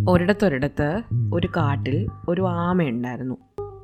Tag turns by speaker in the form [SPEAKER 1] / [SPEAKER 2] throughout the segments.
[SPEAKER 1] ഒരിടത്തൊരിടത്ത് ഒരു കാട്ടിൽ ഒരു ആമയുണ്ടായിരുന്നു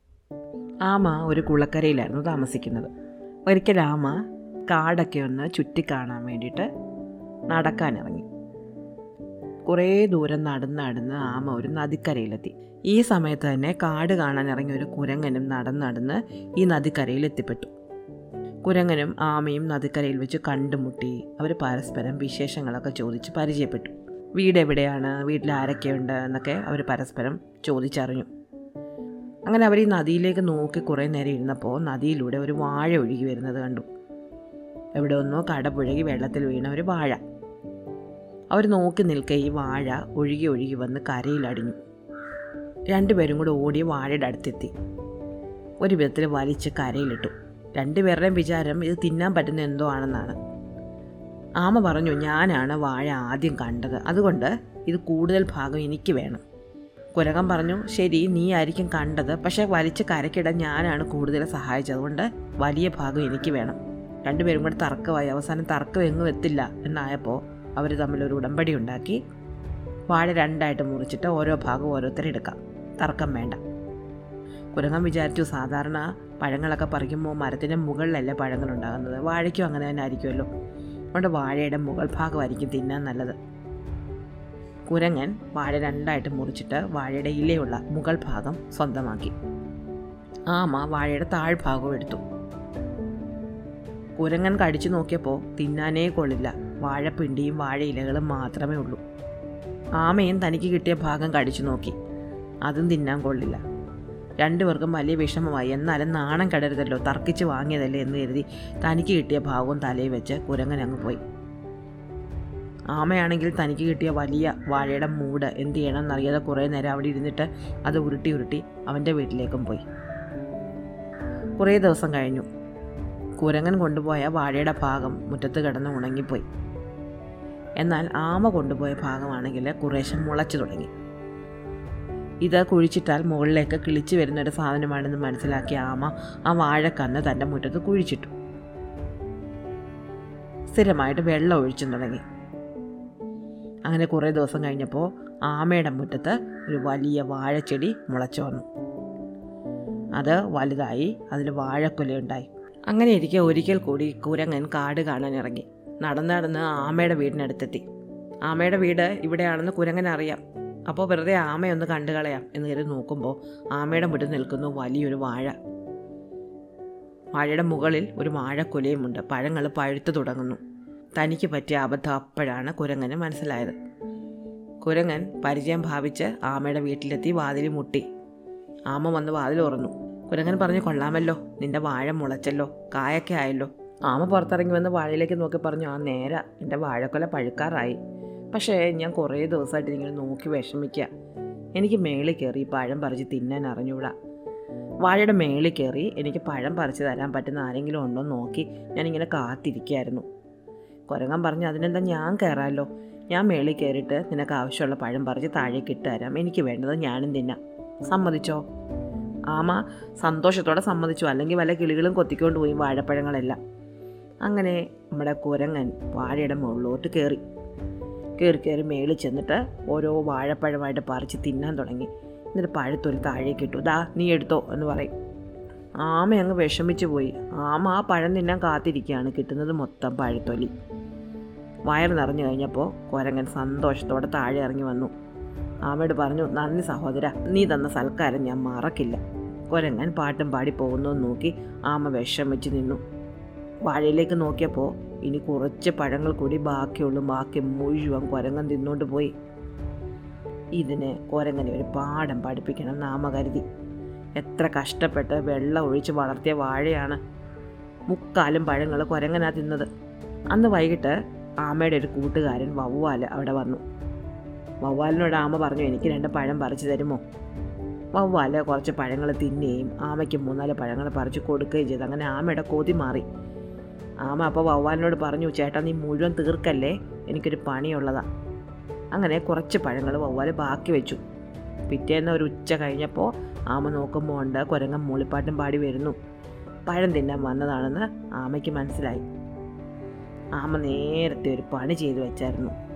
[SPEAKER 1] ആമ ഒരു കുളക്കരയിലായിരുന്നു താമസിക്കുന്നത് ഒരിക്കൽ ആമ കാടൊക്കെ ഒന്ന് ചുറ്റിക്കാണാൻ വേണ്ടിയിട്ട് നടക്കാനിറങ്ങി കുറേ ദൂരം നടന്ന് നടന്ന് ആമ ഒരു നദിക്കരയിലെത്തി ഈ സമയത്ത് തന്നെ കാട് കാണാൻ ഇറങ്ങിയ ഒരു കുരങ്ങനും നടന്ന് നടന്ന് ഈ നദിക്കരയിൽ എത്തിപ്പെട്ടു കുരങ്ങനും ആമയും നദിക്കരയിൽ വെച്ച് കണ്ടുമുട്ടി അവർ പരസ്പരം വിശേഷങ്ങളൊക്കെ ചോദിച്ച് പരിചയപ്പെട്ടു വീട് എവിടെയാണ് വീട്ടിൽ ആരൊക്കെയുണ്ട് എന്നൊക്കെ അവർ പരസ്പരം ചോദിച്ചറിഞ്ഞു അങ്ങനെ അവർ ഈ നദിയിലേക്ക് നോക്കി കുറേ നേരം ഇരുന്നപ്പോൾ നദിയിലൂടെ ഒരു വാഴ ഒഴുകി വരുന്നത് കണ്ടു എവിടെ ഒന്നോ കടപുഴകി വെള്ളത്തിൽ വീണ ഒരു വാഴ അവർ നോക്കി നിൽക്കെ ഈ വാഴ ഒഴുകി ഒഴുകി വന്ന് കരയിലടിഞ്ഞു രണ്ടുപേരും കൂടെ ഓടി വാഴയുടെ അടുത്തെത്തി ഒരു വിധത്തിൽ വലിച്ച് കരയിലിട്ടു രണ്ടുപേരുടെയും വിചാരം ഇത് തിന്നാൻ പറ്റുന്ന എന്തോ ആണെന്നാണ് ആമ പറഞ്ഞു ഞാനാണ് വാഴ ആദ്യം കണ്ടത് അതുകൊണ്ട് ഇത് കൂടുതൽ ഭാഗം എനിക്ക് വേണം കുരകൻ പറഞ്ഞു ശരി നീ ആയിരിക്കും കണ്ടത് പക്ഷേ വലിച്ച് കരക്കിടാൻ ഞാനാണ് കൂടുതൽ സഹായിച്ചത് അതുകൊണ്ട് വലിയ ഭാഗം എനിക്ക് വേണം രണ്ടുപേരും കൂടെ തർക്കമായി അവസാനം തർക്കം എങ്ങും എത്തില്ല എന്നായപ്പോൾ അവർ തമ്മിലൊരു ഉടമ്പടി ഉണ്ടാക്കി വാഴ രണ്ടായിട്ട് മുറിച്ചിട്ട് ഓരോ ഭാഗം ഓരോരുത്തരെടുക്കാം തർക്കം വേണ്ട കുരങ്ങൻ വിചാരിച്ചു സാധാരണ പഴങ്ങളൊക്കെ പറിക്കുമ്പോൾ മരത്തിൻ്റെ മുകളിലല്ലേ പഴങ്ങൾ ഉണ്ടാകുന്നത് വാഴയ്ക്കും അങ്ങനെ തന്നെ ആയിരിക്കുമല്ലോ അതുകൊണ്ട് വാഴയുടെ മുകൾ ഭാഗമായിരിക്കും തിന്നാൻ നല്ലത് കുരങ്ങൻ വാഴ രണ്ടായിട്ട് മുറിച്ചിട്ട് വാഴയുടെ ഇലയുള്ള മുകൾ ഭാഗം സ്വന്തമാക്കി ആമ വാഴയുടെ താഴ്ഭാഗവും എടുത്തു കുരങ്ങൻ കടിച്ചു നോക്കിയപ്പോൾ തിന്നാനേ കൊള്ളില്ല വാഴപ്പിണ്ടിയും വാഴയിലകളും മാത്രമേ ഉള്ളൂ ആമയും തനിക്ക് കിട്ടിയ ഭാഗം കടിച്ചു നോക്കി അതും തിന്നാൻ കൊള്ളില്ല രണ്ടുപേർക്കും വലിയ വിഷമമായി എന്നാലും നാണം കടരുതല്ലോ തർക്കിച്ച് വാങ്ങിയതല്ലേ എന്ന് കരുതി തനിക്ക് കിട്ടിയ ഭാഗവും തലയിൽ വെച്ച് കുരങ്ങൻ അങ്ങ് പോയി ആമയാണെങ്കിൽ തനിക്ക് കിട്ടിയ വലിയ വാഴയുടെ മൂട് എന്ത് ചെയ്യണം എന്നറിയാതെ കുറേ നേരം അവിടെ ഇരുന്നിട്ട് അത് ഉരുട്ടി ഉരുട്ടി അവൻ്റെ വീട്ടിലേക്കും പോയി കുറേ ദിവസം കഴിഞ്ഞു കുരങ്ങൻ കൊണ്ടുപോയ വാഴയുടെ ഭാഗം മുറ്റത്ത് കിടന്ന് ഉണങ്ങിപ്പോയി എന്നാൽ ആമ കൊണ്ടുപോയ ഭാഗമാണെങ്കിൽ കുറേശ്ശെ മുളച്ചു തുടങ്ങി ഇത് കുഴിച്ചിട്ടാൽ മുകളിലേക്ക് കിളിച്ചു വരുന്ന ഒരു സാധനമാണെന്ന് മനസ്സിലാക്കിയ ആമ ആ വാഴക്കന്ന് തൻ്റെ മുറ്റത്ത് കുഴിച്ചിട്ടു സ്ഥിരമായിട്ട് വെള്ളം ഒഴിച്ചും തുടങ്ങി അങ്ങനെ കുറേ ദിവസം കഴിഞ്ഞപ്പോൾ ആമയുടെ മുറ്റത്ത് ഒരു വലിയ വാഴച്ചെടി മുളച്ചു വന്നു അത് വലുതായി അതിൽ വാഴക്കൊലയുണ്ടായി അങ്ങനെ ഇരിക്കെ ഒരിക്കൽ കൂടി കുരങ്ങൻ കാട് കാണാൻ ഇറങ്ങി നടന്ന് നടന്ന് ആമയുടെ വീടിനടുത്തെത്തി ആമയുടെ വീട് ഇവിടെയാണെന്ന് കുരങ്ങൻ അറിയാം അപ്പോൾ വെറുതെ ആമയൊന്ന് കണ്ടു കളയാം എന്ന് കരുതി നോക്കുമ്പോൾ ആമയുടെ മുന്നിൽ നിൽക്കുന്നു വലിയൊരു വാഴ വാഴയുടെ മുകളിൽ ഒരു വാഴക്കൊലയുമുണ്ട് പഴങ്ങൾ പഴുത്തു തുടങ്ങുന്നു തനിക്ക് പറ്റിയ അബദ്ധം അപ്പോഴാണ് കുരങ്ങന് മനസ്സിലായത് കുരങ്ങൻ പരിചയം ഭാവിച്ച് ആമയുടെ വീട്ടിലെത്തി വാതിൽ മുട്ടി ആമ വന്ന് വാതിൽ തുറന്നു കുരങ്ങൻ പറഞ്ഞു കൊള്ളാമല്ലോ നിന്റെ വാഴ മുളച്ചല്ലോ കായൊക്കെ ആയല്ലോ ആമ പുറത്തിറങ്ങി വന്ന് വാഴയിലേക്ക് നോക്കി പറഞ്ഞു ആ നേര എൻ്റെ വാഴക്കൊല പഴുക്കാറായി പക്ഷേ ഞാൻ കുറേ ദിവസമായിട്ട് ഇങ്ങനെ നോക്കി വിഷമിക്കുക എനിക്ക് മേളിൽ കയറി പഴം പറിച്ച് തിന്നാൻ അറിഞ്ഞൂടാ വാഴയുടെ മേളിൽ കയറി എനിക്ക് പഴം പറിച്ച് തരാൻ പറ്റുന്ന ആരെങ്കിലും ഉണ്ടോ എന്ന് നോക്കി ഞാനിങ്ങനെ കാത്തിരിക്കുകയായിരുന്നു കുരങ്ങൻ പറഞ്ഞു അതിനെന്താ ഞാൻ കയറാമല്ലോ ഞാൻ മേളിൽ കയറിയിട്ട് നിനക്ക് ആവശ്യമുള്ള പഴം പറിച്ച് താഴേക്ക് ഇട്ട് തരാം എനിക്ക് വേണ്ടത് ഞാനും തിന്നാം സമ്മതിച്ചോ ആമ സന്തോഷത്തോടെ സമ്മതിച്ചു അല്ലെങ്കിൽ വല്ല കിളികളും കൊത്തിക്കൊണ്ട് പോയി വാഴപ്പഴങ്ങളെല്ലാം അങ്ങനെ നമ്മുടെ കുരങ്ങൻ വാഴയുടെ മുകളിലോട്ട് കയറി കയറി കയറി മേളിൽ ചെന്നിട്ട് ഓരോ വാഴപ്പഴമായിട്ട് പറിച്ച് തിന്നാൻ തുടങ്ങി എന്നിട്ട് പഴത്തൊലി താഴേക്ക് ഇട്ടു ദാ നീ എടുത്തോ എന്ന് പറയും ആമ അങ്ങ് വിഷമിച്ചു പോയി ആമ ആ പഴം തിന്നാൻ കാത്തിരിക്കുകയാണ് കിട്ടുന്നത് മൊത്തം പഴത്തൊലി വയറ് നിറഞ്ഞു കഴിഞ്ഞപ്പോൾ കുരങ്ങൻ സന്തോഷത്തോടെ താഴെ ഇറങ്ങി വന്നു ആമയോട് പറഞ്ഞു നന്ദി സഹോദര നീ തന്ന സൽക്കാരം ഞാൻ മറക്കില്ല കുരങ്ങൻ പാട്ടും പാടി പോകുന്നു നോക്കി ആമ വിഷമിച്ച് നിന്നു വാഴയിലേക്ക് നോക്കിയപ്പോൾ ഇനി കുറച്ച് പഴങ്ങൾ കൂടി ബാക്കിയുള്ളൂ ബാക്കി മുഴുവൻ കുരങ്ങൻ തിന്നുകൊണ്ട് പോയി ഇതിന് കുരങ്ങനെ ഒരു പാഠം പഠിപ്പിക്കണം നാമ കരുതി എത്ര കഷ്ടപ്പെട്ട് വെള്ളം ഒഴിച്ച് വളർത്തിയ വാഴയാണ് മുക്കാലും പഴങ്ങൾ കുരങ്ങനാ തിന്നത് അന്ന് വൈകിട്ട് ആമയുടെ ഒരു കൂട്ടുകാരൻ വവ്വാല് അവിടെ വന്നു വവ്വാലിനോട് ആമ പറഞ്ഞു എനിക്ക് രണ്ട് പഴം പറിച്ചു തരുമോ വവ്വാല് കുറച്ച് പഴങ്ങൾ തിന്നുകയും ആമയ്ക്ക് മൂന്നാല് പഴങ്ങൾ പറിച്ച് കൊടുക്കുകയും ചെയ്തു അങ്ങനെ ആമയുടെ കൊതി മാറി ആമ അപ്പോൾ വവ്വാലിനോട് പറഞ്ഞു ചേട്ടാ നീ മുഴുവൻ തീർക്കല്ലേ എനിക്കൊരു പണിയുള്ളതാ അങ്ങനെ കുറച്ച് പഴങ്ങൾ വവ്വാല് ബാക്കി വെച്ചു പിറ്റേന്ന് ഒരു ഉച്ച കഴിഞ്ഞപ്പോൾ ആമ നോക്കുമ്പോൾ ഉണ്ട് കുരങ്ങൻ മൂളിപ്പാട്ടും പാടി വരുന്നു പഴം തിന്നാൻ വന്നതാണെന്ന് ആമയ്ക്ക് മനസ്സിലായി ആമ നേരത്തെ ഒരു പണി ചെയ്തു വെച്ചായിരുന്നു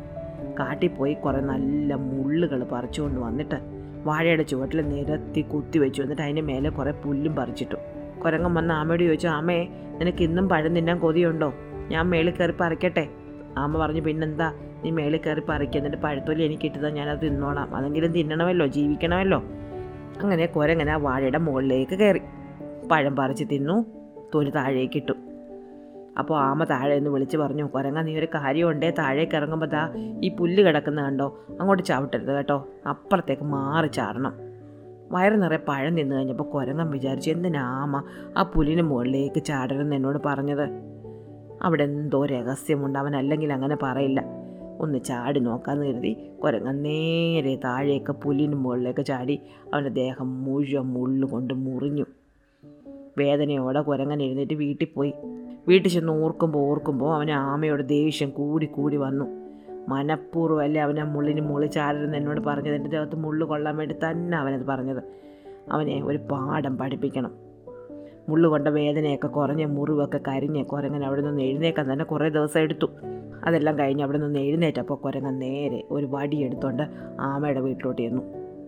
[SPEAKER 1] കാട്ടിൽ പോയി കുറേ നല്ല മുള്ളുകൾ പറിച്ചുകൊണ്ട് വന്നിട്ട് വാഴയുടെ ചുവട്ടിൽ നിരത്തി കുത്തി വെച്ചു എന്നിട്ട് അതിൻ്റെ മേലെ കുറേ പുല്ലും പറിച്ചിട്ടു കുരങ്ങൻ വന്ന് ആമയോട് ചോദിച്ചു ആമേ നിനക്ക് ഇന്നും പഴം തിന്നാൻ കൊതിയുണ്ടോ ഞാൻ മേളിൽ കയറി പറിക്കട്ടെ ആമ പറഞ്ഞു പിന്നെന്താ നീ മേളിൽ കയറി പറിക്കുക എന്നിട്ട് പഴത്തൊലി എനിക്ക് ഇട്ടതാ ഞാനത് തിന്നോളാം അതെങ്കിലും തിന്നണമല്ലോ ജീവിക്കണമല്ലോ അങ്ങനെ കുരങ്ങൻ ആ വാഴയുടെ മുകളിലേക്ക് കയറി പഴം പറിച്ച് തിന്നു തൊലി താഴേക്ക് ഇട്ടു അപ്പോൾ ആമ താഴെ നിന്ന് വിളിച്ച് പറഞ്ഞു കുരങ്ങ നീ ഒരു കാര്യമുണ്ടേ താഴേക്ക് ഇറങ്ങുമ്പോൾ ദാ ഈ പുല്ല് കിടക്കുന്ന കണ്ടോ അങ്ങോട്ട് ചവിട്ടരുത് കേട്ടോ അപ്പുറത്തേക്ക് മാറി ചാടണം വയറ് നിറയെ പഴം തിന്നു കഴിഞ്ഞപ്പോൾ കുരങ്ങൻ വിചാരിച്ചു എന്തിനാ ആമ ആ പുല്ലിന് മുകളിലേക്ക് ചാടരുതെന്ന് എന്നോട് പറഞ്ഞത് അവിടെ എന്തോ രഹസ്യമുണ്ട് അവൻ അല്ലെങ്കിൽ അങ്ങനെ പറയില്ല ഒന്ന് ചാടി നോക്കാമെന്ന് കരുതി കുരങ്ങൻ നേരെ താഴേക്ക് പുല്ലിന് മുകളിലേക്ക് ചാടി അവൻ്റെ ദേഹം മുഴുവൻ മുള്ളുകൊണ്ട് മുറിഞ്ഞു വേദനയോടെ കുരങ്ങൻ എഴുന്നേറ്റ് വീട്ടിൽ പോയി വീട്ടിൽ ചെന്ന് ഓർക്കുമ്പോൾ ഓർക്കുമ്പോൾ അവന് ആമയോട് ദേഷ്യം കൂടി കൂടി വന്നു മനഃപൂർവ്വമല്ലേ അവനെ മുള്ളിന് മുള്ളി ചാടരുതെന്ന് എന്നോട് പറഞ്ഞത് എൻ്റെ ദേഹത്ത് മുള്ളു കൊള്ളാൻ വേണ്ടി തന്നെ അവനത് പറഞ്ഞത് അവനെ ഒരു പാഠം പഠിപ്പിക്കണം മുള്ളു കൊണ്ട വേദനയൊക്കെ കുറഞ്ഞ് മുറിവൊക്കെ കരിഞ്ഞ് കുരങ്ങൻ അവിടെ നിന്ന് എഴുന്നേക്കാൻ തന്നെ കുറേ ദിവസം എടുത്തു അതെല്ലാം കഴിഞ്ഞ് അവിടെ നിന്ന് എഴുന്നേറ്റപ്പോൾ കുരങ്ങൻ നേരെ ഒരു വടി എടുത്തുകൊണ്ട് ആമയുടെ വീട്ടിലോട്ട് ചെന്നു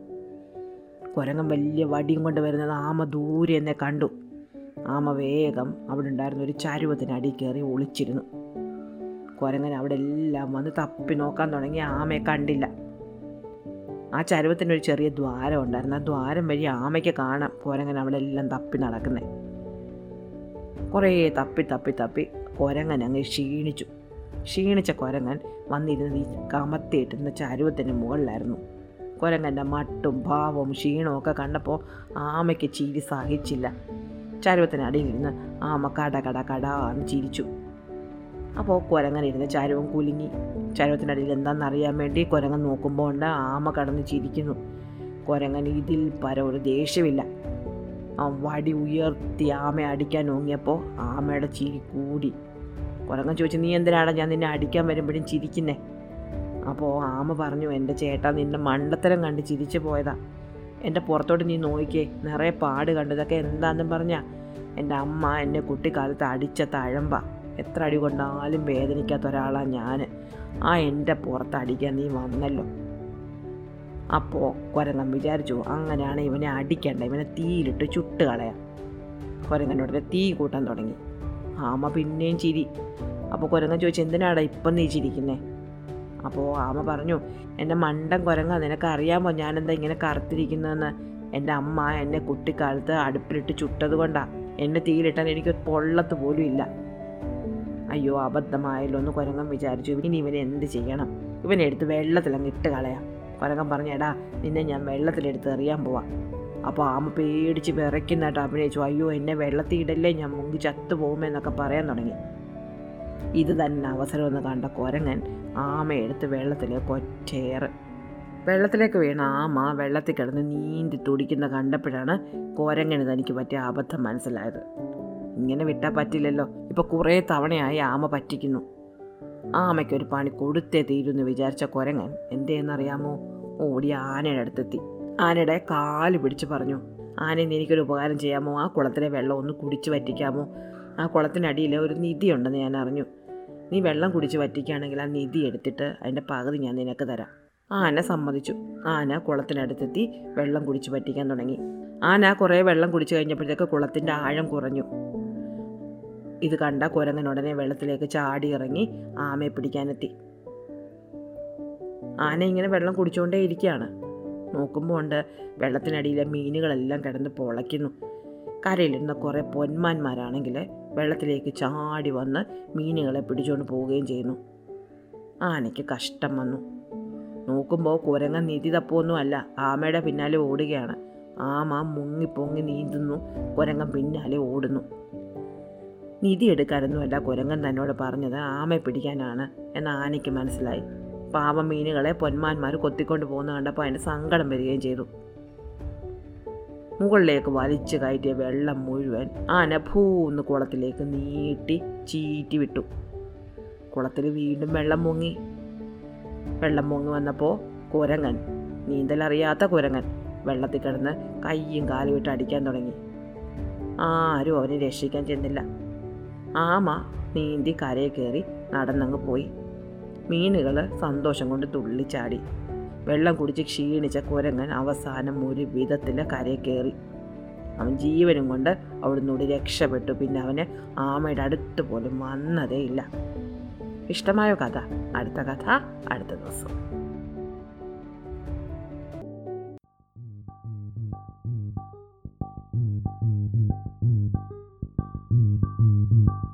[SPEAKER 1] കുരങ്ങൻ വലിയ വടിയും കൊണ്ട് വരുന്നത് ആമ ദൂരെ എന്നെ കണ്ടു ആമ വേഗം അവിടെ ഉണ്ടായിരുന്ന ഒരു ചരുവത്തിനടി കയറി ഒളിച്ചിരുന്നു കുരങ്ങൻ അവിടെ എല്ലാം വന്ന് തപ്പി നോക്കാൻ തുടങ്ങി ആമയെ കണ്ടില്ല ആ ചരുവത്തിനൊരു ചെറിയ ദ്വാരം ഉണ്ടായിരുന്നു ആ ദ്വാരം വഴി ആമയ്ക്ക് കാണാം കുരങ്ങൻ അവിടെ എല്ലാം തപ്പി നടക്കുന്നത് കുറേ തപ്പി തപ്പി തപ്പി കുരങ്ങൻ അങ്ങ് ക്ഷീണിച്ചു ക്ഷീണിച്ച കുരങ്ങൻ വന്നിരുന്നത് ഈ കമത്തിയിട്ടിരുന്ന ചരുവത്തിന് മുകളിലായിരുന്നു കുരങ്ങൻ്റെ മട്ടും ഭാവവും ക്ഷീണവും ഒക്കെ കണ്ടപ്പോൾ ആമയ്ക്ക് ചിരി സഹിച്ചില്ല ചരുവത്തിനടിയിലിരുന്ന് ആമ കട കട കട എന്ന് ചിരിച്ചു അപ്പോൾ കുരങ്ങൻ ഇരുന്ന് ചരുവം കുലുങ്ങി ചരുവത്തിനടിയിൽ എന്താണെന്നറിയാൻ വേണ്ടി കുരങ്ങൻ നോക്കുമ്പോൾ ഉണ്ട് ആമ കടന്ന് ചിരിക്കുന്നു കുരങ്ങൻ ഇതിൽ പര ഒരു ദേഷ്യമില്ല ആ വടി ഉയർത്തി ആമയെ അടിക്കാൻ ഓങ്ങിയപ്പോൾ ആമയുടെ ചിരി കൂടി കുരങ്ങൻ ചോദിച്ചു നീ എന്തിനാണ് ഞാൻ നിന്നെ അടിക്കാൻ വരുമ്പോഴും ചിരിക്കുന്നേ അപ്പോൾ ആമ പറഞ്ഞു എൻ്റെ ചേട്ടാ നിന്നെ മണ്ടത്തരം കണ്ട് ചിരിച്ചു പോയതാ എൻ്റെ പുറത്തോട്ട് നീ നോക്കിക്കേ നിറയെ പാട് കണ്ടു ഇതൊക്കെ എന്താണെന്നും പറഞ്ഞാ എൻ്റെ അമ്മ എന്നെ കുട്ടിക്കാലത്ത് അടിച്ച തഴമ്പ എത്ര അടി കൊണ്ടാലും വേദനിക്കാത്ത ഒരാളാണ് ഞാൻ ആ എൻ്റെ പുറത്ത് അടിക്കാൻ നീ വന്നല്ലോ അപ്പോൾ കുരങ്ങൻ വിചാരിച്ചു അങ്ങനെയാണ് ഇവനെ അടിക്കേണ്ട ഇവനെ തീയിലിട്ട് ചുട്ട് കളയാം കുരങ്ങൻ്റെ തീ കൂട്ടാൻ തുടങ്ങി ആമ പിന്നെയും ചിരി അപ്പോൾ കുരങ്ങൻ ചോദിച്ചു എന്തിനാടാ ഇപ്പം നീ ചിരിക്കുന്നേ അപ്പോൾ ആമ പറഞ്ഞു എൻ്റെ മണ്ടൻ കുരങ്ങ നിനക്ക് അറിയാമോ ഞാനെന്താ ഇങ്ങനെ കറുത്തിരിക്കുന്നതെന്ന് എൻ്റെ അമ്മ എന്നെ കുട്ടിക്കാലത്ത് അടുപ്പിലിട്ട് ചുട്ടത് കൊണ്ടാ എന്നെ തീയിലിട്ടാൻ എനിക്ക് പൊള്ളത്ത് പോലും ഇല്ല അയ്യോ അബദ്ധമായല്ലോ എന്ന് കുരങ്ങൻ വിചാരിച്ചു ഇനി ഇവനെ എന്ത് ചെയ്യണം ഇവനെ എടുത്ത് വെള്ളത്തിലങ്ങ് ഇട്ട് കളയാം കുരങ്ങൻ പറഞ്ഞു എടാ നിന്നെ ഞാൻ വെള്ളത്തിലെടുത്ത് എറിയാൻ പോവാം അപ്പോൾ ആമ പേടിച്ച് വിറയ്ക്കുന്നതായിട്ട് അഭിനയിച്ചു അയ്യോ എന്നെ വെള്ളത്തിൽ ഇടല്ലേ ഞാൻ മുങ്ങി ചത്തു പോകുമെന്നൊക്കെ പറയാൻ തുടങ്ങി ഇത് തന്നെ അവസരമെന്ന് കണ്ട കുരങ്ങൻ ആമയെടുത്ത് വെള്ളത്തിലേക്ക് ഒറ്റയേറ് വെള്ളത്തിലേക്ക് വീണ ആമ വെള്ളത്തിൽ കിടന്ന് നീന്തി തുടിക്കുന്ന കണ്ടപ്പോഴാണ് കുരങ്ങന് തനിക്ക് പറ്റിയ അബദ്ധം മനസ്സിലായത് ഇങ്ങനെ വിട്ടാൽ പറ്റില്ലല്ലോ ഇപ്പോൾ കുറേ തവണയായി ആമ പറ്റിക്കുന്നു ആമയ്ക്ക് ഒരു പണി കൊടുത്തേ തീരുമെന്ന് വിചാരിച്ച കുരങ്ങൻ എന്തേന്നറിയാമോ ഓടി ആനയുടെ അടുത്തെത്തി ആനയുടെ കാല് പിടിച്ച് പറഞ്ഞു ആന ഇന്ന് എനിക്കൊരു ഉപകാരം ചെയ്യാമോ ആ കുളത്തിലെ വെള്ളം ഒന്ന് കുടിച്ച് വറ്റിക്കാമോ ആ കുളത്തിനടിയിൽ ഒരു നിധിയുണ്ടെന്ന് ഞാൻ അറിഞ്ഞു നീ വെള്ളം കുടിച്ച് വറ്റിക്കുകയാണെങ്കിൽ ആ നിധി എടുത്തിട്ട് അതിൻ്റെ പകുതി ഞാൻ നിനക്ക് തരാം ആന സമ്മതിച്ചു ആന കുളത്തിനടുത്തെത്തി വെള്ളം കുടിച്ച് വറ്റിക്കാൻ തുടങ്ങി ആന കുറേ വെള്ളം കുടിച്ചു കഴിഞ്ഞപ്പോഴത്തേക്ക് കുളത്തിൻ്റെ ആഴം കുറഞ്ഞു ഇത് കണ്ട കുരങ്ങൻ ഉടനെ വെള്ളത്തിലേക്ക് ചാടി ഇറങ്ങി ആമയെ പിടിക്കാനെത്തി ആന ഇങ്ങനെ വെള്ളം കുടിച്ചുകൊണ്ടേ ഇരിക്കുകയാണ് നോക്കുമ്പോൾ ഉണ്ട് വെള്ളത്തിനടിയിലെ മീനുകളെല്ലാം കിടന്ന് പൊളയ്ക്കുന്നു കരയിലിരുന്ന കുറേ പൊന്മാന്മാരാണെങ്കിൽ വെള്ളത്തിലേക്ക് ചാടി വന്ന് മീനുകളെ പിടിച്ചുകൊണ്ട് പോവുകയും ചെയ്യുന്നു ആനയ്ക്ക് കഷ്ടം വന്നു നോക്കുമ്പോൾ കുരങ്ങൻ നിധി തപ്പൊന്നുമല്ല ആമയുടെ പിന്നാലെ ഓടുകയാണ് ആമ മുങ്ങിപ്പൊങ്ങി നീന്തുന്നു കുരങ്ങൻ പിന്നാലെ ഓടുന്നു നിധി എടുക്കാനൊന്നുമല്ല കുരങ്ങൻ തന്നോട് പറഞ്ഞത് ആമയെ പിടിക്കാനാണ് എന്ന് ആനയ്ക്ക് മനസ്സിലായി പാവം മീനുകളെ പൊന്മാന്മാർ കൊത്തിക്കൊണ്ട് പോകുന്ന കണ്ടപ്പോൾ അതിന് സങ്കടം വരികയും ചെയ്തു മുകളിലേക്ക് വലിച്ചു കയറ്റിയ വെള്ളം മുഴുവൻ ആന ഭൂന്ന് കുളത്തിലേക്ക് നീട്ടി ചീറ്റി വിട്ടു കുളത്തിൽ വീണ്ടും വെള്ളം മുങ്ങി വെള്ളം മുങ്ങി വന്നപ്പോൾ കുരങ്ങൻ നീന്തലറിയാത്ത കുരങ്ങൻ വെള്ളത്തിൽ കിടന്ന് കയ്യും കാലും ഇട്ട് അടിക്കാൻ തുടങ്ങി ആരും അവനെ രക്ഷിക്കാൻ ചെന്നില്ല ആമ നീന്തി കരയിൽ കയറി നടന്നങ്ങ് പോയി മീനുകൾ സന്തോഷം കൊണ്ട് തുള്ളിച്ചാടി വെള്ളം കുടിച്ച് ക്ഷീണിച്ച കുരങ്ങൻ അവസാനം ഒരു വിധത്തിൽ കരയിൽ കയറി അവൻ ജീവനും കൊണ്ട് അവിടുന്ന് രക്ഷപ്പെട്ടു പിന്നെ അവന് ആമയുടെ അടുത്ത് പോലും വന്നതേയില്ല ഇഷ്ടമായോ കഥ അടുത്ത കഥ അടുത്ത ദിവസം
[SPEAKER 2] Mm-hmm.